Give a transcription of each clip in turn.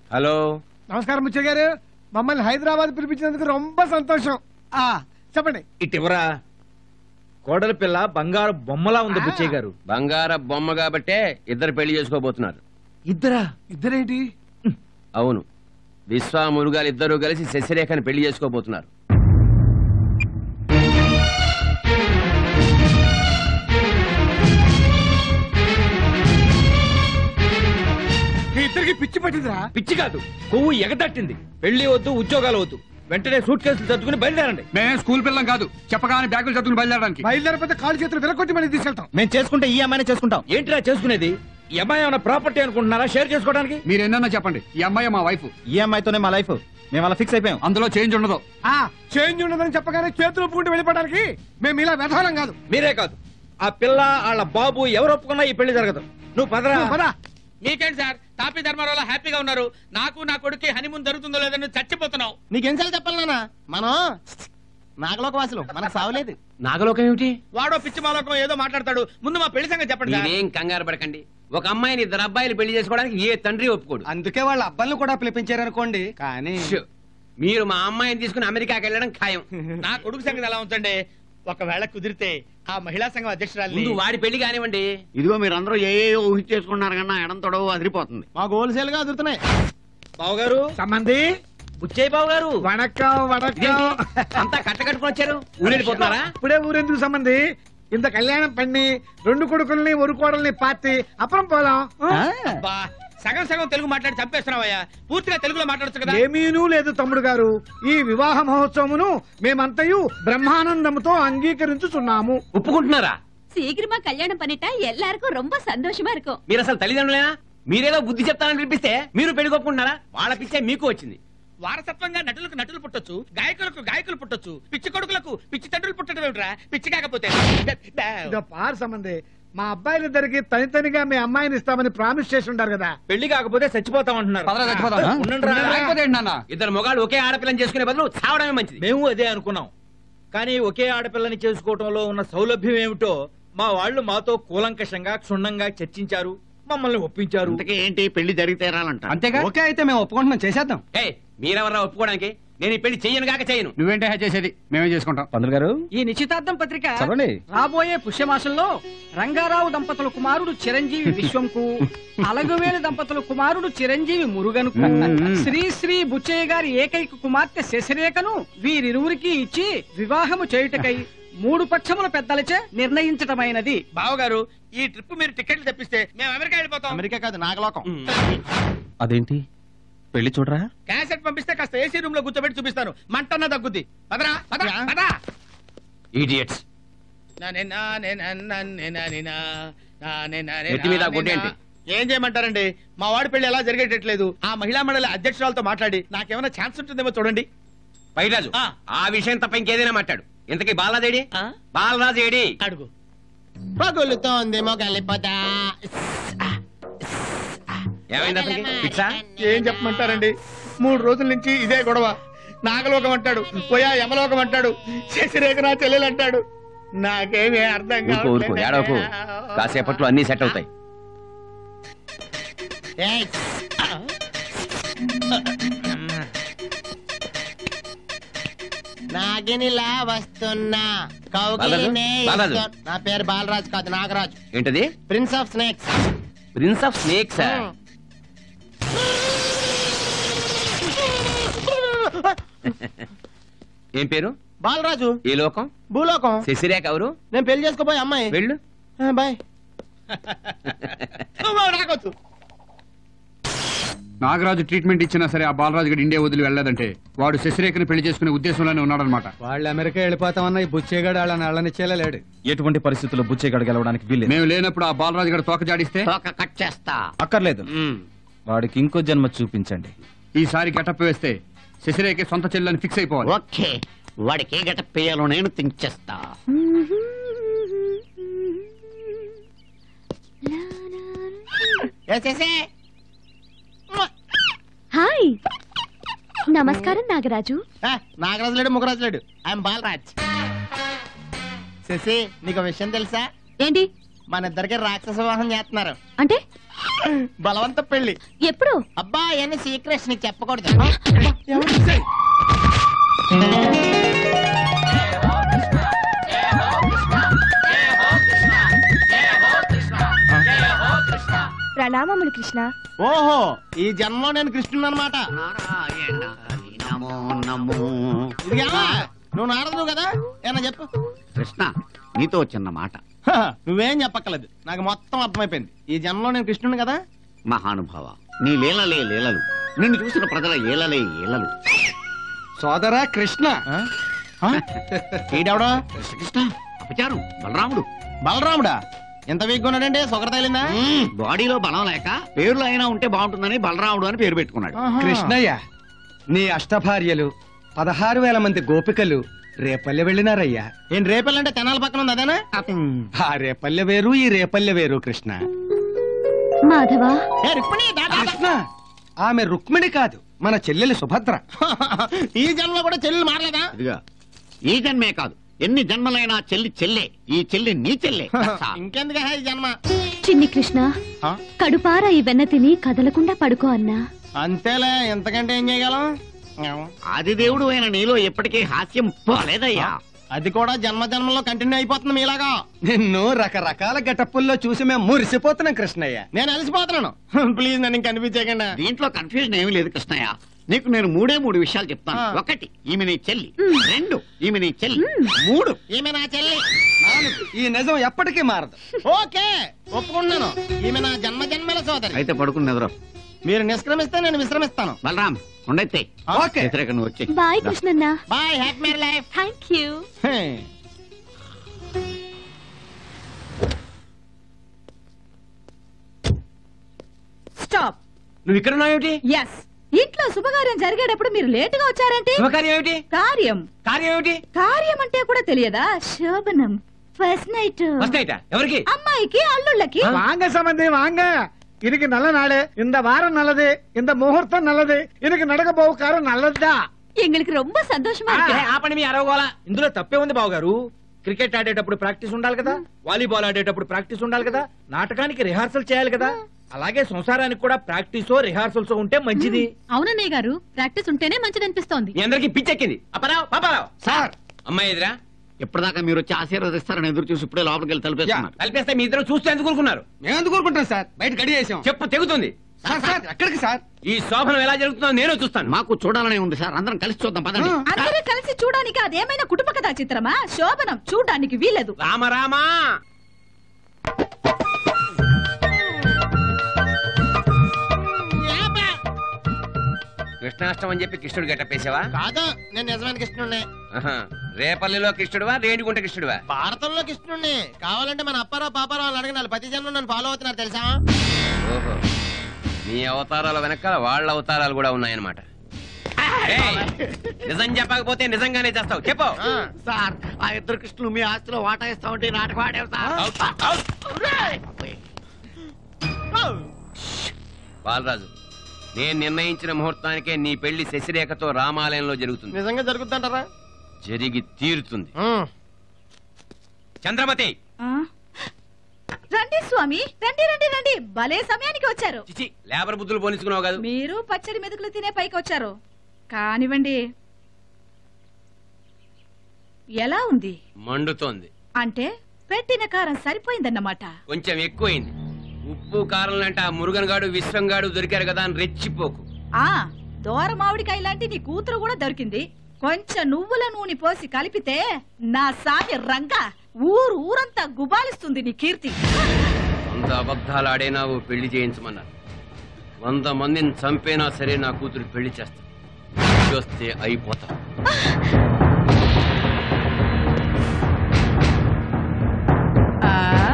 Hello నమస్కారం ముచ్చ గారు మమ్మల్ని హైదరాబాద్ పిలిపించినందుకు ரொம்ப సంతోషం ఆ చెప్పండి ఇటివరా కోడలి పిల్ల బంగారు బొమ్మలా ఉంది బుచ్చయ్య గారు బంగార బొమ్మ కాబట్టే ఇద్దరు పెళ్లి చేసుకోబోతున్నారు ఇద్దరా ఇద్దరేంటి అవును విశ్వ మురుగాలు ఇద్దరు కలిసి శశిరేఖని పెళ్లి చేసుకోబోతున్నారు మీ ఇద్దరికి పిచ్చి పట్టిందిరా పిచ్చి కాదు కొవ్వు ఎగదట్టింది పెళ్లి వద్దు ఉద్యోగాలు వద్దు వెంటనే సూట్ కేసులు చదువుకుని బయలుదేరండి మేమే స్కూల్ పిల్లం కాదు చెప్పగానే బ్యాగులు చదువుకుని బయలుదేరడానికి బయలుదేరపోతే కాళ్ళు చేతులు విరగొట్టి మళ్ళీ తీసుకెళ్తాం మేము చేసుకుంటే ఈ అమ్మాయినే చేసుకుంటాం ఏంటిరా చేసుకునేది ఈ అమ్మాయి ఏమైనా ప్రాపర్టీ అనుకుంటున్నారా షేర్ చేసుకోవడానికి మీరు ఎన్నన్నా చెప్పండి ఈ అమ్మాయి మా వైఫ్ ఈ అమ్మాయితోనే మా లైఫ్ మేము అలా ఫిక్స్ అయిపోయాం అందులో చేంజ్ ఉండదు ఆ చేంజ్ ఉండదని చెప్పగానే చేతులు ఒప్పుకుంటూ వెళ్ళిపోవడానికి మేము ఇలా వ్యధవలం కాదు మీరే కాదు ఆ పిల్ల వాళ్ళ బాబు ఎవరు ఒప్పుకున్నా ఈ పెళ్లి జరగదు నువ్వు పదరా నువ్వు పద. మీకేంటి సార్ తాపీ ధర్మారావు హ్యాపీగా ఉన్నారు నాకు నా కొడుక్కి హనీమూన్ జరుగుతుందో లేదో నువ్వు చచ్చిపోతున్నావు నీకెన్నిసార్లు చెప్పాలి నాన్న మనం నాగలోక వాసులు మనకు సావలేదు నాగలోకం ఏమిటి వాడో పిచ్చి మాలోకం ఏదో మాట్లాడతాడు ముందు మా పెళ్లి సంగతి చెప్పండి సార్. మీరేం కంగారు పడకండి ఒక అమ్మాయిని ఇద్దరు అబ్బాయిలు పెళ్లి చేసుకోవడానికి ఏ తండ్రి ఒప్పుకోడు అందుకే వాళ్ళ అబ్బాయిలు కూడా పిలిపించారనుకోండి కానీ షూ. మీరు మా అమ్మాయిని తీసుకుని అమెరికాకి వెళ్ళడం ఖాయం నా కొడుకు సంగతి ఎలా ఉంచండి ఒకవేళ కుదిరితే ఆ మహిళా సంఘం అధ్యక్షురాలు ముందు వాడి పెళ్లి కానివ్వండి ఇదిగో మీరందరూ ఏ ఏ ఊహించేసుకున్నారు కన్నా ఎడం తొడవు అదిరిపోతుంది మాకు హోల్సేల్ గా అదురుతున్నాయి బావగారు సంబంధి బుచ్చయ్య బావ గారు వణక్కం వణక్కం ఇదేంటి? అంతా కట్టకట్టుకుని వచ్చారు ఊరెళ్ళిపోతున్నారా ఇప్పుడే ఊరెందుకు సంబంధి ఇంత కళ్యాణం పండి రెండు కొడుకుల్ని ఒక కోడల్ని పాతి అప్పురం పోదాం అబ్బా, సగం సగం తెలుగు మాట్లాడి చంపేస్తున్నావయ్యా పూర్తిగా తెలుగులో మాట్లాడచ్చు కదా ఏమీనూ లేదు తమ్ముడు గారు ఈ వివాహ మహోత్సవమును మేమంతయు బ్రహ్మానందముతో అంగీకరించుచున్నాము ఒప్పుకుంటున్నారా சீக்கிரமா கல்யாணம் பண்ணிட்டா எல்லாருக்கும் ரொம்ப சந்தோஷமா இருக்கும் మీరు అసలు తల్లిదండ్రులేనా మీరేదో బుద్ధి చెప్తానని పిలిపిస్తే మీరు పెళ్లి ఒప్పుకుంటున్నారా వాళ్ళ పిచ్చే మీకు వచ్చింది వారసత్వంగా నటులకు నటులు పుట్టొచ్చు గాయకులకు గాయకులు పుట్టొచ్చు పిచ్చి కొడుకులకు పిచ్చి తండ్రులు పుట్టడం ఏమిట్రా పిచ్చి కాకపోతే ఇదో పార్ సంబంధి మా అబ్బాయిలిద్దరికి తనితనిగా మీ అమ్మాయిని ఇస్తామని ప్రామిస్ చేసి ఉంటారు కదా పెళ్లి కాకపోతే చచ్చిపోతామంటున్నారు పదరా చచ్చిపోదాం ఉండండి రా. లేకపోతే ఏంటి నాన్న ఇద్దరు మొగాళ్ళు ఒకే ఆడపిల్లని చేసుకునే బదులు చావడమే మంచిది మేము అదే అనుకున్నాం కానీ ఒకే ఆడపిల్లని చేసుకోవటంలో ఉన్న సౌలభ్యం ఏమిటో మా వాళ్ళు మాతో కూలంకషంగా క్షుణ్ణంగా చర్చించారు మమ్మల్ని ఒప్పించారు ఇంతకీ ఏంటి పెళ్లి జరిగి తీరాలంట అంతేగా ఓకే అయితే మేము ఒప్పుకుంటున్నాం చేసేద్దాం ఏ మీరెవర్రా ఒప్పుకోవడానికి నేను ఈ పెళ్లి చెయ్యను కాక చేయను నువ్వేంటే చేసేది మేమే చేసుకుంటాం పంతులు గారు ఈ నిశ్చితార్థం పత్రిక చదవండి రాబోయే పుష్యమాసంలో రంగారావు దంపతుల కుమారుడు చిరంజీవి విశ్వంకు అలగువేలు దంపతుల కుమారుడు చిరంజీవి మురుగనుకు శ్రీ శ్రీ బుచ్చయ్య గారి ఏకైక కుమార్తె శశిరేఖను వీరిరువురికి ఇచ్చి వివాహము చేయుటకై మూడు పక్షముల పెద్దలచే నిర్ణయించటమైనది బావగారు ఈ ట్రిప్ మీరు టికెట్లు తెప్పిస్తే మేము అమెరికా వెళ్ళిపోతాం అమెరికా కాదు నాగలోకం అదేంటి పెళ్లి చూడరా క్యాసెట్ పంపిస్తే కాస్త ఏసీ రూమ్ లో కూర్చోబెట్టి చూపిస్తాను మంటన్న తగ్గుద్ది పదరా పద పద ఈడియట్స్ నానే నానే నన్నే నానే నా, నానే నానే నెత్తి మీద నానే గుడ్డేంటి? నా. ఏం చేయమంటారండి మా వాడి పెళ్లి ఎలా జరిగేటట్లేదు ఆ మహిళా మండలి అధ్యక్షురాలతో మాట్లాడి నాకేమైనా ఛాన్స్ ఉంటుందేమో చూడండి పైరాజు ఆ. ఆ విషయం తప్ప ఇంకేదైనా మాట్లాడు ఇంతకీ బాలరాజేడి ఆ? బాలరాజు ఏడి అడుగు పగులుతోంది మొగలిపోతా ఏమైంది అతనికి ఫిక్సా ఏం చెప్పమంటారండి మూడు రోజుల నుంచి ఇదే గొడవ నాగలోకం అంటాడు పోయా యమలోకం అంటాడు శశిరేఖ నా చెల్లెలు అంటాడు నాకేమీ అర్థం ఊరుకో ఊరుకో ఏడవకు కాసేపట్లో అన్ని సెట్ అవుతాయి నాగినిలా వస్తున్నా కౌగిలినే బాలరాజు. ఇస్తు- నా పేరు బాలరాజు కాదు నాగరాజు ఏంటది prince of snakes prince of snakes ఏం పేరు బాలరాజు ఏ లోకం భూలోకం శశిరేఖ ఎవరు నేను పెళ్లి చేసుకోబోయే అమ్మాయి వెళ్ళు బాయ్ రాకొచ్చు నాగరాజు ట్రీట్మెంట్ ఇచ్చినా సరే ఆ బాలరాజు గడి ఇండియా వదిలి వెళ్ళలేదంటే వాడు శశిరేఖని పెళ్లి చేసుకునే ఉద్దేశంలోనే ఉన్నాడనమాట వాళ్ళు అమెరికా వెళ్ళిపోతామన్న ఈ బుచ్చేగాడు వాళ్ళని అళ్ళనిచ్చేలా లేడు ఎటువంటి పరిస్థితుల్లో బుచ్చేగాడు గెలవడానికి వీల్లేదు మేము లేనప్పుడు ఆ బాలరాజు గడి తోక జాడిస్తే తోక కట్ చేస్తా అక్కర్లేదు మ్మ్. వాడికి ఇంకో జన్మ చూపించండి ఈసారి గెటప్ వేస్తే శశిరేఖ సొంత చెల్లెని ఫిక్స్ అయిపోవాలి ఓకే వాడికి ఏ గెటప్ వేయాలో నేను థింక్ చేస్తా హాయ్ నమస్కారం నాగరాజు నాగరాజు లేడు ముగరాజు లేడు ఐఎమ్ బాలరాజ్ శశి నీకు విషయం తెలుసా ఏంటి మన ఇద్దరికి రాక్షస వివాహం చేస్తున్నారు అంటే బలవంత పెళ్లి ఎప్పుడు అబ్బా అవన్నీ సీక్రెట్స్ నీకు చెప్పకూడదు ప్రణామములు కృష్ణ ఓహో ఈ జన్మలో నేను కృష్ణుడు అనమాట నారాయణ నమో నమో నువ్వు నారదు కదా ఏమన్నా చెప్పు కృష్ణ నీతో చిన్న మాట హ, నువ్వేం చెప్పక్కర్లేదు నాకు మొత్తం అర్థమైపోయింది ఈ జన్మలో నేను కృష్ణుడు కదా మహానుభావ నీ లీలలే లీలలు నిన్ను చూసిన ప్రజల ఏలలే ఏలలు సోదరా కృష్ణ ఈడెవడో కృష్ణ కృష్ణ అపచారం బలరాముడు బలరాముడా ఎంత వీక్ ఉన్నాడంటే సొగర తేలిందా మ్మ్, బాడీలో బలం లేక పేర్లు అయినా ఉంటే బాగుంటుందని బలరాముడు అని పేరు పెట్టుకున్నాడు కృష్ణయ్య నీ అష్టభార్యలు పదహారు వేల మంది గోపికలు రేపల్లె వెళ్ళినారయ్యా ఏం రేపెళ్ళంటే తెనాల పక్కన ఉంది అదేనా ఆ రేపల్లె వేరు ఈ రేపల్లె వేరు కృష్ణ మాధవా ఏ, రుక్మిణి, దా, దా, దా. కృష్ణ ఆమె రుక్మిణి కాదు మన చెల్లెలి సుభద్ర ఈ జన్మలో కూడా చెల్లెలు మారలేదా ఇదిగా ఈ జన్మే కాదు ఎన్ని జన్మలైనా చెల్లి చెల్లే ఈ చెల్లి నీ చెల్లే దట్స్ ఆల్. ఇంకెందుకు ఈ జన్మ చిన్ని కృష్ణ ఆ? కడుపారా ఈ వెన్న తిని కదలకుండా పడుకో అన్నా అంతేలే ఎంతకంటే ఏం చేయగలం ఆదిదేవుడు అయిన నీలో ఎప్పటికీ హాస్యం పోలేదయ్యా అది కూడా జన్మ జన్మలో కంటిన్యూ అయిపోతుంది మీలాగా నిన్ను రకరకాల గటప్పుల్లో చూసి మేము మురిసిపోతున్నాం కృష్ణయ్య నేను అలసిపోతున్నాను ప్లీజ్ నన్ను ఇంక కనిపించేయకండి దీంట్లో కన్ఫ్యూజన్ ఏమీ లేదు కృష్ణయ్య నీకు నేను మూడే మూడు విషయాలు చెప్తాను ఆ. ఒకటి ఈమె నీ చెల్లి రెండు ఈమె నీ చెల్లి మూడు ఈమె నా చెల్లి నాలుగు ఈ నిజం ఎప్పటికీ మారదు ఓకే ఒప్పుకుంటున్నాను ఈమె నా జన్మ జన్మల సోదరి అయితే పడుకుని నిద్ర మీరు నిష్క్రమిస్తే నేను విశ్రమిస్తాను బలరాం ఉండైతే ఓకే వ్యతిరేక నువ్వు వచ్చి బాయ్ కృష్ణన్న bye happy married life thank you stop నువ్వు ఇక్కడ ఉన్నావేమిటి ఎస్ ఇంట్లో శుభకార్యం జరిగేటప్పుడు మీరు లేటుగా వచ్చారంటే శుభకార్యం ఏమిటి కార్యం కార్యం ఏమిటి కార్యం అంటే కూడా తెలియదా శోభనం ఫస్ట్ నైట్ వస్తాయిట ఎవరికి అమ్మాయికి అల్లుళ్ళకి வாங்க சம்பந்தி வாங்க இன்னைக்கு நல்ல நாள் இந்த வாரம் நல்லது இந்த முகூர்த்தம் நல்லது இன்னைக்கு நடக்க போக காரம் நல்லதுதான் எங்களுக்கு ரொம்ப சந்தோஷமா ఏ, இருக்கு ఆపండి మీ అరవగోళ ఇందులో తప్పే ఉంది బావగారు క్రికెట్ ఆడేటప్పుడు ప్రాక్టీస్ ఉండాలి కదా వాలీబాల్ ఆడేటప్పుడు ప్రాక్టీస్ ఉండాలి కదా నాటకానికి రిహార్సల్ చేయాలి కదా అలాగే సంసారానికి కూడా ప్రాక్టీసో రిహార్సల్స్ ఉంటే మంచిది అవునన్నయ్య గారు ప్రాక్టీస్ ఉంటేనే మంచిది అనిపిస్తోంది మీ అందరికి పిచ్చెక్కింది అప్పారావు పాపారావు సార్ అమ్మాయి ఎదురా ఎప్పటిదాకా మీరు వచ్చి ఆశీర్వదిస్తారని ఎదురు చూసి ఇప్పుడే లోపలికి వెళ్ళి తలిపేస్తున్నారు కలిపేస్తే మీ ఇద్దరు చూస్తే ఎందుకు ఊరుకున్నారు మేము ఎందుకు కోరుకుంటాం సార్ బయట గడి చేసాం చెప్పు తెగుతుంది సార్ సార్ ఎక్కడికి సార్ ఈ శోభనం ఎలా జరుగుతుందో నేను చూస్తాను మాకు చూడాలనే ఉంది సార్ అందరం కలిసి చూద్దాం పదండి అందరూ కలిసి చూడడానికి అదేమైనా కుటుంబ కథా చిత్రమా శోభనం చూడడానికి వీలేదు రామ రామా కృష్ణాష్టం అని చెప్పి కృష్ణుడు గట్టపేసావా కాదు నేను నిజమైన కృష్ణుడిని రేపల్లిలో కృష్ణుడువా రేణిగుంట కృష్ణుడువా భారతంలో కృష్ణుడిని కావాలంటే మన అప్పారావు పాపారావు అని అడిగిన ప్రతి జన్మ నన్ను ఫాలో అవుతున్నారు తెలుసా ఓహో నీ అవతారాల వెనకాల వాళ్ళ అవతారాలు కూడా ఉన్నాయన్నమాట ఏయ్, నిజం చెప్పకపోతే నిజంగానే చేస్తావు చెప్పు ఆ, సార్ ఆ ఇద్దరు కృష్ణులు మీ ఆస్తిలో వాటా ఇస్తా ఉంటే నాటకం ఆడేవు సార్ అవుట్, అవుట్. బాలరాజు నేను నిర్ణయించిన ముహూర్తానికే నీ పెళ్లి శశిరేఖతో రామాలయంలో జరుగుతుంది నిజంగా జరుగుతుంటారా జరిగి తీరుతుంది చంద్రమతి రండి స్వామి రండి రండి రండి భలే సమయానికి వచ్చారు చిచి లేబర్ బుద్ధులు పోనిసుకున్నావు కాదు మీరు పచ్చడి మెతుకులు తినే పైకి వచ్చారు కానివ్వండి ఎలా ఉంది మండుతోంది అంటే పెట్టిన కారం సరిపోయిందన్నమాట కొంచెం ఎక్కువైంది ఉప్పు కారం లాంటి ఆ మురుగన్ గాడు విశ్వం గాడు దొరికారు కదా అని రెచ్చిపోకు ఆ దోర మామిడికాయ లాంటి నీ కూతురు కూడా దొరికింది కొంచెం నువ్వుల నూనె పోసి కలిపితే నా సామి రంగా ఊరు ఊరంతా గుబాలిస్తుంది నీ కీర్తి వంద అబద్ధాలు ఆడేనా ఓ పెళ్లి చేయించమన్నారు వంద మందిని చంపేనా సరే నా కూతురు పెళ్లి చేస్తా వస్తే అయిపోతా ఆ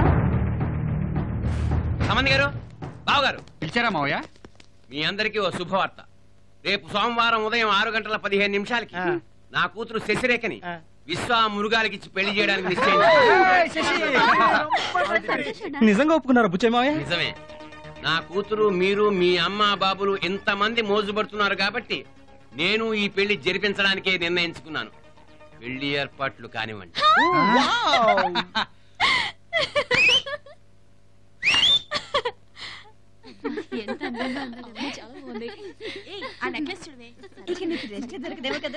సమంది గారు బావగారు పిలిచారా మావయ్య మీ అందరికీ ఓ శుభవార్త రేపు సోమవారం ఉదయం ఆరు గంటల పదిహేను నిమిషాలకి నా కూతురు శశిరేఖని విశ్వ మురుగాలకి ఇచ్చి పెళ్లి చేయడానికి నిశ్చయించారు నిజంగా ఒప్పుకున్నారు బుచ్చయ్య నిజమే నా కూతురు మీరు మీ అమ్మ బాబులు ఇంతమంది మోజుపడుతున్నారు కాబట్టి నేను ఈ పెళ్లి జరిపించడానికే నిర్ణయించుకున్నాను పెళ్లి ఏర్పాట్లు కానివ్వండి ఎంత అందంగా ఉందో కదా, చాలా బాగుంది ఆ నెక్లెస్ చూడవే ఇక నీకు రెస్ట్ దొరకదేమో కదా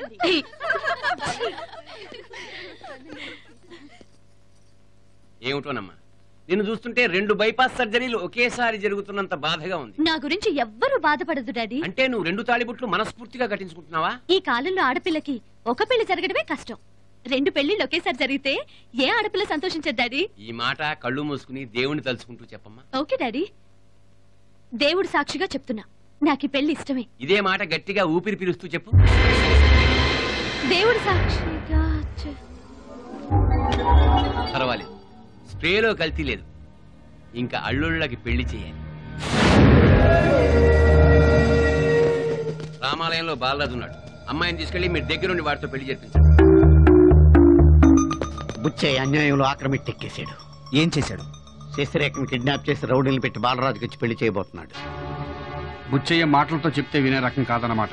ఏమిటోనమ్మా నిన్ను చూస్తుంటే రెండు బైపాస్ సర్జరీలు ఒకేసారి జరుగుతున్నంత బాధగా ఉంది నా గురించి ఎవ్వరూ బాధపడదు డాడీ అంటే నువ్వు రెండు తాళిబుట్లు మనస్ఫూర్తిగా కట్టించుకుంటున్నావా ఈ కాలంలో ఆడపిల్లకి ఒక పెళ్లి జరగడమే కష్టం రెండు పెళ్లిళ్ళు ఒకేసారి జరిగితే ఏ ఆడపిల్ల సంతోషించదు డాడీ ఈ మాట కళ్ళు మూసుకుని దేవుణ్ణి తలుచుకుంటూ చెప్పమ్మా ఓకే డాడీ దేవుడు సాక్షిగా చెప్తున్నా నాకు ఈ పెళ్లి ఇష్టమే ఇదే మాట గట్టిగా ఊపిరి పీలుస్తూ చెప్పు దేవుడు సాక్షిగా చె- పర్వాలేదు స్ప్రేలో కల్తీ లేదు ఇంకా అల్లుళ్ళకి పెళ్లి చేయాలి రామాలయంలో బాలరాజు ఉన్నాడు అమ్మాయిని తీసుకెళ్లి మీరు దగ్గరుండి వాడితో పెళ్లి జరిపించండి బుచ్చే అన్యాయంలో ఆక్రమిట్టెక్కేశాడు ఏం చేశాడు శశిరేఖను కిడ్నాప్ చేసి రౌడీలు పెట్టి బాలరాజుకి ఇచ్చి పెళ్లి చేయబోతున్నాడు బుచ్చయ్య మాటలతో చెప్తే వినే రకం కాదన్నమాట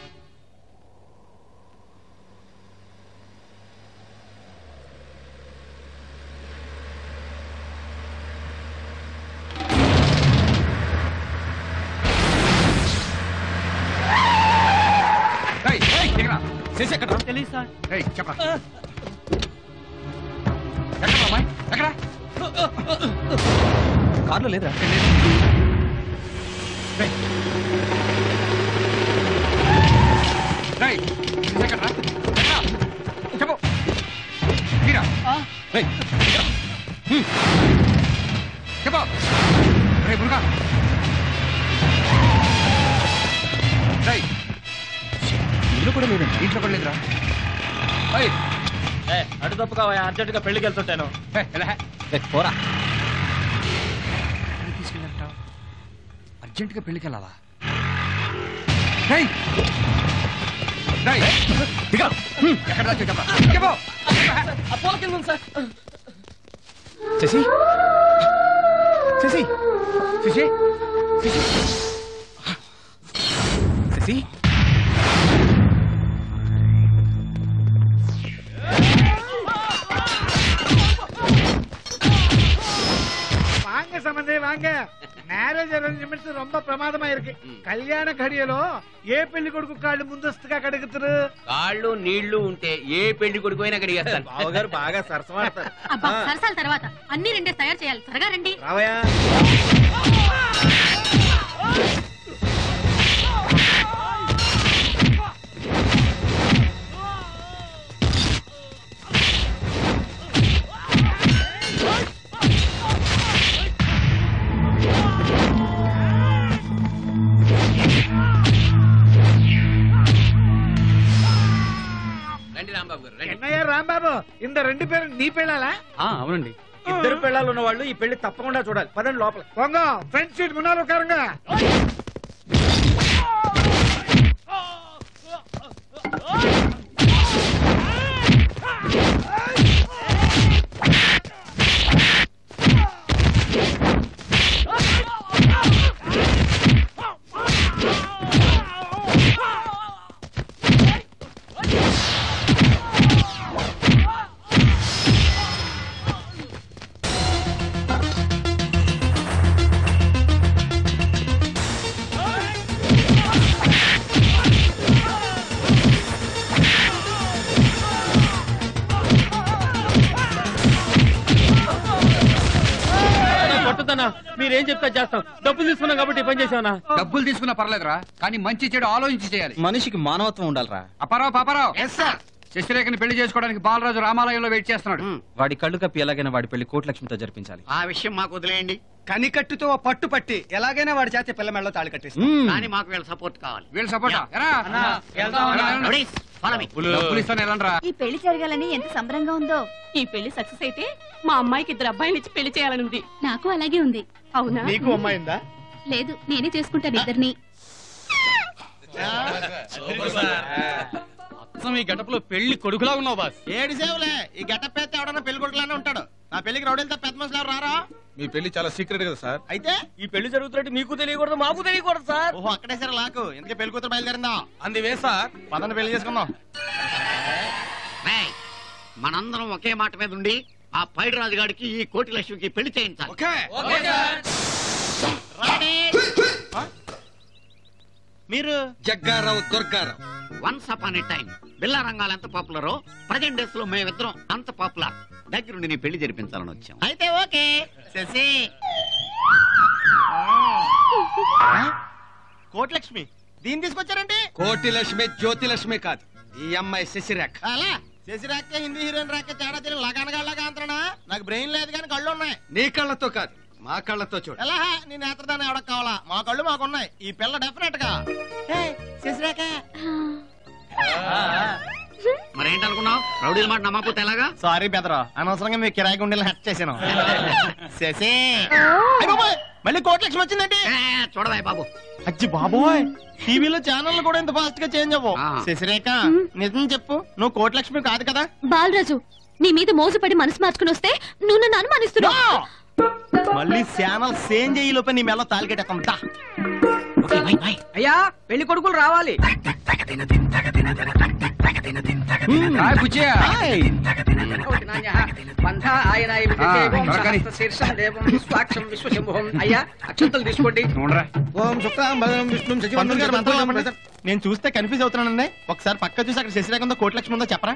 ఏయ్, ఏయ్, దిగరా. చేసి ఎక్కడ ఏయ్, చెప్పరా. ఎక్కడ్రా అమ్మాయి? ఎక్కడా? కార్లో లేదా రేయ్, ఇది ఎక్కడ్రా? ఎక్కడా? చెప్పు మీరా రేయ్, ఎక్కడ? హ్మ్. చెప్పు రేయ్, మురుగా. రేయ్, ఇల్లు కూడా లేదండి ఇంట్లో కూడా లేదురా ఏయ్, అటు తప్పు కావా అర్జెంట్ గా పెళ్లికి వెళ్తుంటాను ఏయ్, ఎలా? పోరా ఎక్కడికి తీసుకెళ్ళారట? అర్జెంటుగా పెళ్ళికి వెళ్ళాలా రేయ్! రేయ్! హ్మ్, ఎక్కడ దాచావు చెప్పరా? చెప్పు! అపోల కింద ఉంది సార్ శశి శశి శశి శశి வாங்க சம்பந்தே வாங்க மேரேஜ் அரேஞ்ச்மெண்ட்ஸ் ரொம்ப பிரமாதமா இருக்கு கல்யாண கடியలో ఏ పెళ్లి కొడుకు కాళ్ళు ముందస్తుగా కడుగుతారు కాళ్ళు నీళ్లు ఉంటే ఏ పెళ్లి కొడుకు అయినా కడిగేస్తాను బావగారు బాగా సరసమాడతారు అబ్బా సరసాల తర్వాత అన్ని రెండే తయారు చేయాలి త్వరగా రండి రావయ్యా రండి రాంబాబు గారు రండి ఎన్నయ్య రాంబాబు ఇంత రెండు పేరు నీ పెళ్ళాలా అవునండి ఇద్దరు పెళ్ళాలు ఉన్న వాళ్ళు ఈ పెళ్లి తప్పకుండా చూడాలి పదండి లోపల పొంగ ఫ్రంట్ సీట్ మున్నారు ఉకారంగా కొట్టదన్నా మీరేం చెప్తా చేస్తాం డబ్బులు తీసుకున్నాం కాబట్టి ఈ పని చేసామన్నా డబ్బులు తీసుకున్నా పర్లేదురా కానీ మంచి చెడు ఆలోచించి చేయాలి మనిషికి మానవత్వం ఉండాలిరా అప్పారావు పాపారావు శశిరేఖని పెళ్లి చేసుకోవడానికి బాలరాజు రామాలయంలో వెయిట్ చేస్తున్నాడు వాడి కళ్ళు కప్పి ఎలాగైనా వాడి పెళ్లి కోట్లక్ష్మితో జరిపించాలి ఆ విషయం మాకు వదిలేయండి కనికట్టుతో పట్టు పట్టి ఎలాగైనా వాడి చేత పిల్ల మెళ్ళలో తాళి కట్టేసి కానీ మాకు వీళ్ళ సపోర్ట్ కావాలి వీళ్ళ సపోర్టా ఎరా రౌడీస్, follow me. డబ్బులు ఇస్తాను వెళ్ళండిరా ఈ పెళ్లి జరగాలని ఎంత సంబరంగా ఉందో ఈ పెళ్లి సక్సెస్ అయితే మా అమ్మాయికి ఇద్దరు అబ్బాయిలు ఇచ్చి పెళ్లి చేయాలని ఉంది నాకు అలాగే ఉంది అవునా నీకు అమ్మాయిందా లేదు నేనే చేసుకుంటాను ఇద్దరిని ఈ గడపలో పెళ్లి కొడుకులా ఉన్నావు బాస్ ఏడు సేవలే ఈ గెటప్ అయితే ఎవడన్నా పెళ్లి కొడుకులానే ఉంటాడు నా పెళ్లికి రౌడీలతో పెద్ద మనుషులు ఎవరు రారా మీ పెళ్లి చాలా సీక్రెట్ కదా సార్ అయితే ఈ పెళ్లి జరుగుతున్నట్టు మీకు తెలియకూడదు మాకు తెలియకూడదు సార్ ఓహో అక్కడే సరే లాకు ఇంతకీ పెళ్లి కూతురు బయలుదేరిందా అందువే సార్ పదండి పెళ్లి చేసుకుందాం రేయ్, మనందరం ఒకే మాట మీద ఉండి ఆ పైడి రాజుగాడికి ఈ కోటి లక్ష్మికి పెళ్లి చేయించాలి ఓకే Ready? మీరు Jagga Rao Durga Rao once upon a time Billa రంగాలు ఎంత పాపులరో ప్రజెంట్ డేస్ లో మేమిద్దరం అంత పాపులర్ దగ్గరుండి నీ పెళ్లి జరిపించాలని వచ్చాం అయితే ఓకే శశి కోట్లక్ష్మి దీన్ని తీసుకొచ్చారండి కోటి లక్ష్మి జ్యోతి లక్ష్మి కాదు ఈ అమ్మాయి శశిరేఖ అలా శశి రాక హిందీ హీరోయిన్ రాక తేడా తెలియని లగానగాళ్ళగా అంతనా నాకు బ్రెయిన్ లేదు కానీ కళ్ళు ఉన్నాయి నీ కళ్ళతో కాదు మా కళ్ళతో చూడు ఎలా నీ నేత్రదాన్ని ఎవడకు కావాలా మా కళ్ళు మాకున్నాయి ఈ పిల్ల డెఫినెట్ గా శశిరేఖ మరేంటనుకున్నావు రౌడీల మాట నమ్మకపోతే ఎలాగా సారీ బెదరా అనవసరంగా మీ కిరాయి గుండెలు హట్ చేశాను శశి అయ్ బాబోయ్, మళ్ళీ కోట్లక్ష్మి వచ్చిందండి ఏ, చూడవా బాబు అచ్చి బాబోయ్ టీవీలో ఛానల్ కూడా ఇంత ఫాస్ట్ గా చేంజ్ అవ్వవు ఆ. శశిరేఖ నిజం చెప్పు నువ్వు కోట్లక్ష్మి కాదు కదా బాలరాజు నీ మీద మోసపడి మనసు మార్చుకుని వస్తే నువ్వు నన్ను అనుమానిస్తున్నావు మళ్ళీ ఛానల్ సేమ్ చేయి లోపల నీ మెల్ల తాలికెట్టేస్తాం దా. అయ్యా పెళ్లి కొడుకులు రావాలి హాయ్ బుజ్జయ్య. హాయ్. ఒకటి నాణ్యః. బంధ ఆయనాయ విద్యతే ఆ, ఓం దొరకని. సహస్ర శీర్షం దేవం విశ్వాక్షం విశ్వశంభువం అయ్యా అక్షంతలు తీసుకోండి ఉండరా ఓం శుక్లాం భద్రం విష్ణుం పంతులు గారు మంత్రాలు శశివర్ణం చెప్పండి. నేను చూస్తే కన్ఫ్యూజ్ అవుతున్నానండి ఒకసారి పక్క చూసి అక్కడ శశిరేఖ ఉందో కోట్లక్ష్మి ఉందో చెప్పరా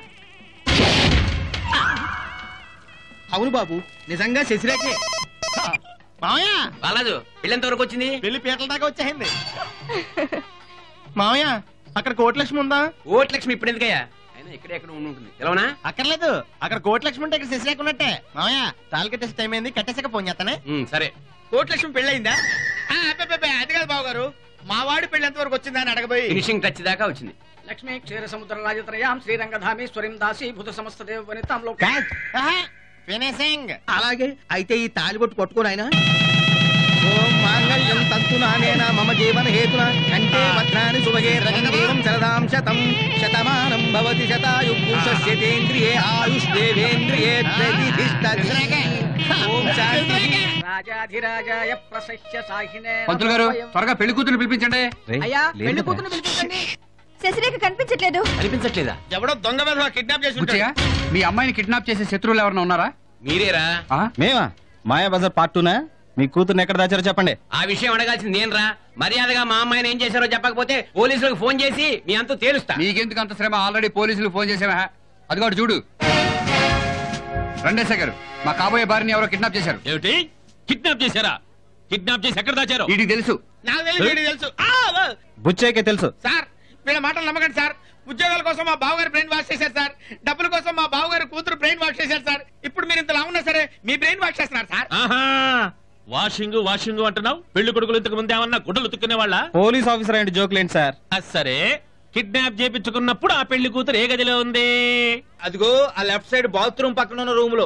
అవును బాబు నిజంగా శశిరేఖే మామయ్య బాలాజు పెళ్ళెంత వరకు వచ్చింది పెళ్లి పీటల దాకా వచ్చేసింది మామయ్య అక్కడ కోట్లక్ష్మి ఉందా ఓట్ లక్ష్మి ఇప్పుడు ఎందుకయ్యా అయినా ఇక్కడ ఎక్కడ ఉండి ఉంటుంది తెలవనా అక్కర్లేదు అక్కడ కోట్లక్ష్మి ఉంటే ఇక్కడ శశిరేఖ ఉన్నట్టే మామయ్య తాళి కట్టేసి టైం అయింది కట్టేసాక ఫోన్ చేస్తానే ఉమ్, సరే కోట్లక్ష్మి పెళ్ళయిందా ఆ, అబ్బే, అబ్బే, అబ్బే, అది కాదు బాబు గారు మా వాడి పెళ్లి ఎంతవరకు వచ్చిందా అని అడగబోయి ఫినిషింగ్ టచ్ దాకా వచ్చింది లక్ష్మీ క్షీర సముద్ర రాజత్రయాం శ్రీరంగధామేశ్వరిం దాసి భూత సమస్త దేవ వనితాంలో ఫినిషింగ్ అలాగే అయితే ఈ తాలిబొట్టు పట్టుకోను ఆయన ఓం మాంగళ్యం తంతునానేన మమ జీవన హేతున కంటే భద్రాని సుభగే రజనీవం శరదాం శతం శతమానం భవతి శతాయు పురుషస్యేంద్రియే ఆయుష్ేంద్రియే ప్రతిష్టతి ఓం శాంతి రాజాధిరాజాయ ప్రసహ్య సాహినే పంతులు గారు త్వరగా పెళ్లి కూతురు పిలిపించండి అయ్యా పెళ్లి కూతురు పిలిపించండి శశిరేఖ కనిపించట్లేదు అనిపించట్లేదా ఎవడో దొంగ మీద కిడ్నాప్ చేసి బుచ్చయ్య మీ అమ్మాయిని కిడ్నాప్ చేసే శత్రువులు ఎవరైనా ఉన్నారా మీరేరా ఆ? మేమా మాయా బజార్ పార్ట్ టూనా మీ కూతుర్ని ఎక్కడ దాచారో చెప్పండి ఆ విషయం అడగాల్సింది నేను రా మర్యాదగా మా అమ్మాయిని ఏం చేశారో చెప్పకపోతే పోలీసులకు ఫోన్ చేసి మీ అంతు తేలుస్తా నీకెందుకు అంత శ్రమ ఆల్రెడీ పోలీసులు ఫోన్ చేసావా అదిగోడు చూడు రండేశా గారు మా కాబోయే భార్యని ఎవరో కిడ్నాప్ చేశారు ఏమిటి కిడ్నాప్ చేశారా కిడ్నాప్ చేసి ఎక్కడ దాచారు వీడికి తెలుసు నాకు తెలియదు వీడికి తెలుసు ఆ, ఆ, బుచ్చయ్యకే తెలుసు సార్ వీళ్ళ మాటలు నమ్మకండి సార్ ఉద్యోగాల కోసం మా బావగారు బ్రెయిన్ వాష్ చేశారు సార్ డబ్బుల కోసం మా బావగారు కూతురు బ్రెయిన్ వాష్ చేశారు సార్ ఇప్పుడు మీరు ఇంతలా ఉన్నా సరే మీ బ్రెయిన్ వాష్ చేస్తున్నారు సార్ ఆహా వాషింగ్ వాషింగ్ అంటున్నావు పెళ్లి కొడుకులు ఇంతకు ముందు ఏమన్నా గుడ్డలు తుక్కునే వాళ్ళ పోలీస్ ఆఫీసర్ అండి జోకులేండి సార్ సరే కిడ్నాప్ చేపించుకున్నప్పుడు ఆ పెళ్లి కూతురు ఏ గదిలో ఉంది అదిగో ఆ లెఫ్ట్ సైడ్ బాత్రూమ్ పక్కన ఉన్న రూమ్ లో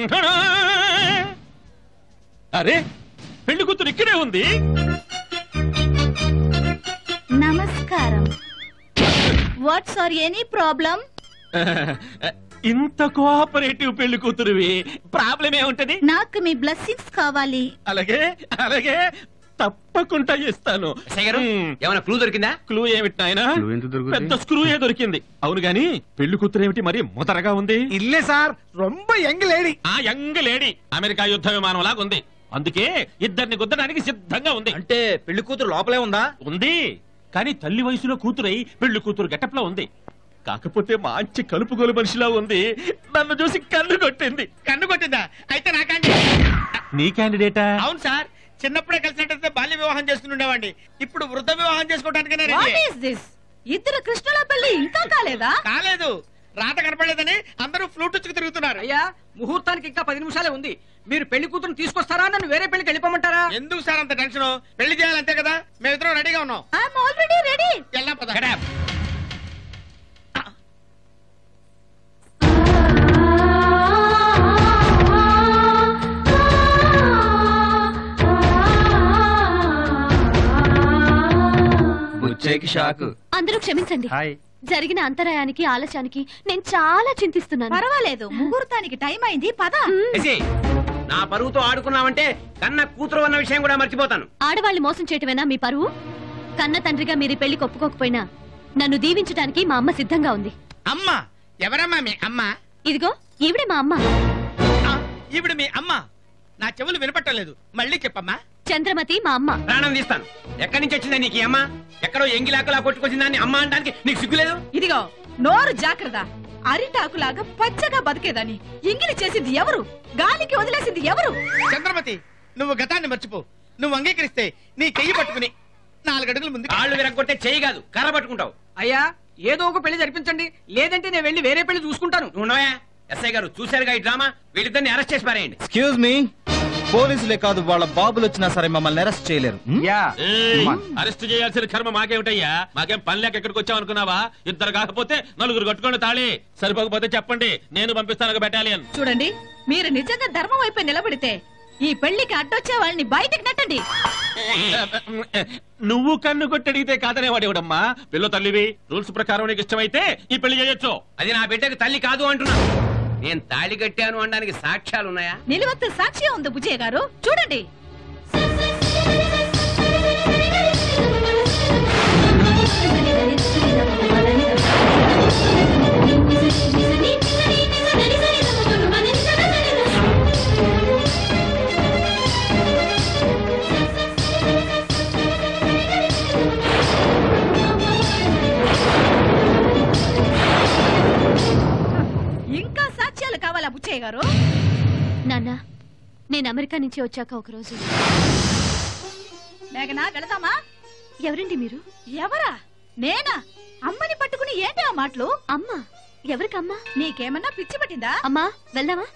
అరే పెళ్లి కూతురు ఇక్కడే ఉంది నమస్కారం వాట్స్ ఆర్ ఎనీ ప్రాబ్లం ఇంత కోఆపరేటివ్ పెళ్లి కూతురువి ప్రాబ్లం ఏముంటది నాకు మీ బ్లెస్సింగ్స్ కావాలి అలాగే అలాగే తప్పకుండా ఇస్తాను ఎస్ఐ గారు మ్, ఏమైనా క్లూ దొరికిందా క్లూ ఏమిటి నాయనా క్లూ ఎందుకు దొరుకుతుంది? పెద్ద స్క్రూ ఏ దొరికింది అవును గాని పెళ్లి కూతురు ఏమిటి మరి ముతరగా ఉంది ఇల్లే సార్ రొంబ యంగ్ లేడీ ఆ యంగ్ లేడీ అమెరికా యుద్ధ విమానం లాగా ఉంది అందుకే ఇద్దరిని గుద్దడానికి సిద్ధంగా ఉంది అంటే పెళ్లి కూతురు లోపలే ఉందా ఉంది కానీ తల్లి వయసులో కూతురై పెళ్లి కూతురు గెటప్లో ఉంది కాకపోతే మంచి కలుపుగోలు మనిషిలా ఉంది నన్ను చూసి కన్ను కొట్టింది కన్ను కొట్టిందా అయితే నాకండి నీ క్యాండిడేటా అవును సార్ చిన్నప్పుడే కలిసినట్టయితే బాల్య వివాహం చేసుకుని ఉండేవాడిని ఇప్పుడు వృద్ధ వివాహం చేసుకోవడానికి వాట్ ఈస్ దిస్ ఇద్దరు కృష్ణుల పెళ్లి ఇంకా కాలేదా కాలేదు రాత కనపడలేదని అందరూ ఫ్లూట్ వచ్చుకు తిరుగుతున్నారు అయ్యా ముహూర్తానికి ఇంకా పది నిమిషాలే ఉంది మీరు పెళ్లి కూతురు తీసుకొస్తారా నన్ను వేరే పెళ్లికి వెళ్ళిపోమంటారా ఎందుకు సార్ అంత టెన్షన్ పెళ్లి చేయాలంతే కదా మేమిద్దరం రెడీగా ఉన్నాం ఐఎమ్ ఆల్రెడీ రెడీ వెళ్దాం పద బుచ్చయ్యకి షాక్ అందరూ క్షమించండి హాయ్ జరిగిన అంతరాయానికి ఆలస్యానికి నేను చాలా చింతిస్తున్నాను పర్వాలేదు ముహూర్తానికి టైం అయింది పద ఎస్ఐ, నా పరువుతో ఆడుకున్నావంటే కన్న కూతురు అన్న విషయం కూడా మర్చిపోతాను ఆడవాళ్ళని మోసం చేయటమేనా మీ పరువు కన్న తండ్రిగా మీరు ఈ పెళ్లి ఒప్పుకోకపోయినా నన్ను దీవించడానికి మా అమ్మ సిద్ధంగా ఉంది అమ్మ ఎవరమ్మా మీ అమ్మ ఇదిగో ఈవిడే మా అమ్మ ఆ, ఈవిడ మీ అమ్మ నా చెవులు వినపట్టలేదు మళ్ళీ చెప్పమ్మా చంద్రమతి మా అమ్మ ప్రాణం తీస్తాను ఎక్కడి నుంచి వచ్చిందా నీకు ఈ అమ్మ ఎక్కడో ఎంగిలాకులా కొట్టుకొచ్చిన దాన్ని అమ్మ అనడానికి నీకు సిగ్గులేదు ఇదిగో నోరు జాగ్రత్త అరిటాకులాగా పచ్చగా బతికేదాన్ని ఇంగిలి చేసింది ఎవరు గాలికి వదిలేసింది ఎవరు చంద్రమతి నువ్వు గతాన్ని మర్చిపో నువ్వు అంగీకరిస్తే నీ చెయ్యి పట్టుకుని నాలుగడుగులు ముందు కాళ్ళు విరగొట్టే చేయి కాదు కర్ర పట్టుకుంటావు అయ్యా ఏదో ఒక పెళ్లి జరిపించండి లేదంటే నేను వెళ్ళి వేరే పెళ్లి చూసుకుంటాను నువ్వు ఉన్నావా ఎస్ఐ గారు చూశారుగా ఈ డ్రామా వీళ్ళిద్దరిని అరెస్ట్ చేసి పారేయండి ఎక్స్క్యూజ్ మీ పోలీసులే కాదు వాళ్ళ బాబులు వచ్చినా సరే మమ్మల్ని అరెస్ట్ చేయలేరు యా అరెస్ట్ చేయాల్సిన కర్మ మాకేమిటయ్యా మాకేం పని లేక ఎక్కడికి వచ్చావు అనుకున్నావా ఇద్దరు కాకపోతే నలుగురు కట్టుకోండి తాళి సరిపోకపోతే చెప్పండి నేను పంపిస్తాను ఒక బెటాలియన్ చూడండి మీరు నిజంగా ధర్మం వైపు నిలబడితే ఈ పెళ్లికి అడ్డొచ్చే వాళ్ళని బయటకు నెట్టండి నువ్వు కన్ను కొట్టి అడిగితే కాదనే వాడేవాడమ్మా పిల్ల తల్లివి రూల్స్ ప్రకారం నీకు ఇష్టమైతే ఈ పెళ్లి చేయొచ్చు అది నా బిడ్డకి తల్లి కాదు అంటున్నా నేను తాళి కట్టాను అనడానికి సాక్ష్యాలు ఉన్నాయా నిలువెత్తు సాక్షి ఉంది బుజయ్య గారు చూడండి ఇంకా సాక్ష్యాలు కావాలా బుచ్చయ్య గారు నాన్న నేను అమెరికా నుంచి వచ్చాక ఒకరోజు మేఘనా వెళదామా ఎవరండి మీరు ఎవరా నేనా అమ్మని పట్టుకుని ఏంటి ఆ మాటలు అమ్మ ఎవరికమ్మా నీకేమన్నా పిచ్చి పట్టిందా అమ్మా వెళ్దామా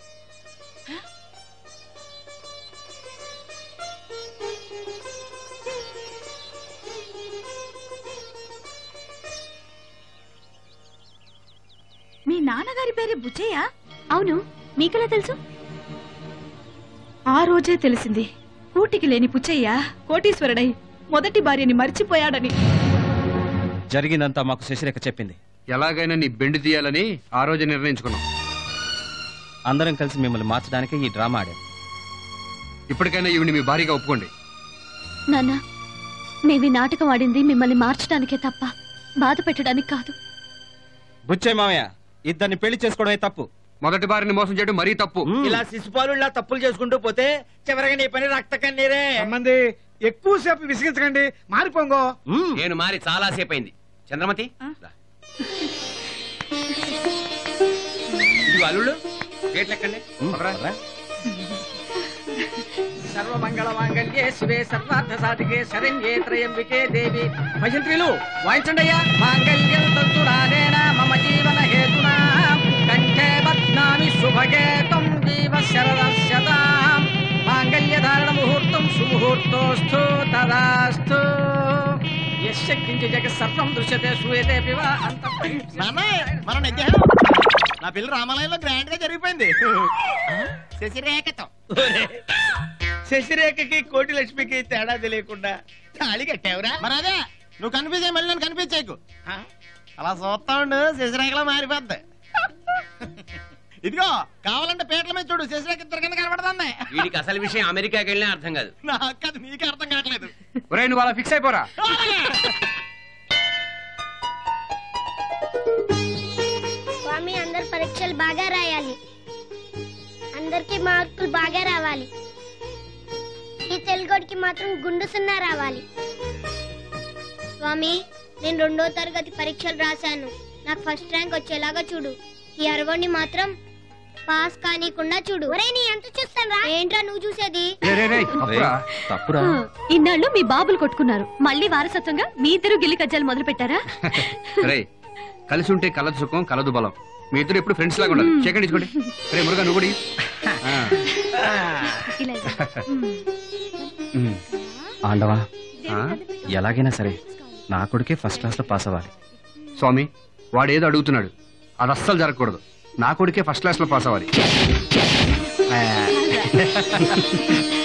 మీ నాన్నగారి పేరు బుచ్చయ్య అవును మీకెలా తెలుసు ఆ రోజే తెలిసింది కూటికి లేని పుచ్చయ్య కోటీశ్వరుడై మొదటి భార్యని మర్చిపోయాడని జరిగిందంతా మాకు శశిరేఖ చెప్పింది ఎలాగైనా నీ బెండు తీయాలని ఆ రోజు నిర్ణయించుకున్నాం అందరం కలిసి మిమ్మల్ని మార్చడానికి ఈ డ్రామా ఆడాం ఇప్పటికైనా ఈవిని మీ భారీగా ఒప్పుకోండి నాన్న మేము ఈ నాటకం ఆడింది మిమ్మల్ని మార్చడానికే తప్ప బాధ పెట్టడానికి కాదు బుచ్చయ్య మామయ్య ఇద్దరిని పెళ్లి చేసుకోవడమే తప్పు మొదటి బారిని మోసం చేయడం మరీ తప్పు ఇలా శిశుపాలు ఇలా తప్పులు చేసుకుంటూ పోతే చివరిగా నీ పని రక్త కన్నీరే సంబంధి ఎక్కువసేపు విసిగించకండి మారిపోంగో నేను మారి చాలా సేపు అయింది చంద్రమతి రా. ఇదిగో అల్లుళ్ళు గేట్లు ఎక్కండి పదరా. సర్వమంగళ మాంగళ్యే శివే సర్వార్థ సాధికే శరణ్యే త్రయంబికే దేవి భజంత్రులు వాయించండి అయ్యా మాంగళ్యం తంతురానేన మమ జీవన హేతునా కంఠే బధ్నామి శుభగే త్వం జీవ శరదశతాం మాంగళ్య ధారణ ముహూర్తం సుముహూర్తోస్థు తదాస్తు యస్య కించి జగత్ సర్వం దృశ్యతే సూయతే పివ అంత మనం నా పెళ్లి రామాలయంలో గ్రాండ్ గా జరిగిపోయింది శశిరేఖతో శశిరేఖకి కోటి లక్ష్మికి తేడా తెలియకుండా తాళి కట్టావురా మరి అదే నువ్వు కనిపించే మళ్ళీ నన్ను కనిపించేకు అలా చూస్తా ఉండు శశిరేఖలో మారిపోద్ది ఇదిగో కావాలంటే పేట్ల మీద చూడు శశిరేఖ ఇద్దరు కింద కనబడుతుంది వీడికి అసలు విషయం అమెరికాకి వెళ్ళినా అర్థం కాదు నాకు అది నీకే అర్థం కావట్లేదు ఒరే నువ్వు అలా ఫిక్స్ అయిపోరా స్వామి అందరు పరీక్షలు బాగా రాయాలి అందరికి మార్కులు బాగా రావాలి ఈ తెలుగుడికి మాత్రం గుండు సున్నా రావాలి స్వామి నేను రెండో తరగతి పరీక్షలు రాశాను నాకు ఫస్ట్ ర్యాంక్ వచ్చేలాగా చూడు ఈ అరగొండి మాత్రం పాస్ కానీకుండా చూడు ఒరే నీ ఎంత చూస్తాను రా ఏంట్రా నువ్వు చూసేది తప్పురా ఇన్నాళ్ళు మీ బాబులు కొట్టుకున్నారు మళ్ళీ వారసత్వంగా మీ ఇద్దరు గిల్లి కజ్జాలు మొదలు పెట్టారా రే కలిసి ఉంటే కలదు సుఖం కలదు బలం మీ ఇద్దరు ఎప్పుడు ఫ్రెండ్స్ లాగా ఉండాలి చేకండి ఇచ్చుకోండి రే మురుగా నువ్వు కూడా ఇయ్యి. ఆ. ఇలా ఇవ్వు. మ్మ్. ఉమ్. ఆండవా ఆ? ఎలాగైనా సరే నా కొడుకే ఫస్ట్ క్లాస్ లో పాస్ అవ్వాలి స్వామి వాడు ఏదో అడుగుతున్నాడు అది అస్సలు జరగకూడదు నా కొడుకే ఫస్ట్ క్లాస్ లో పాస్ అవ్వాలి చాలురా.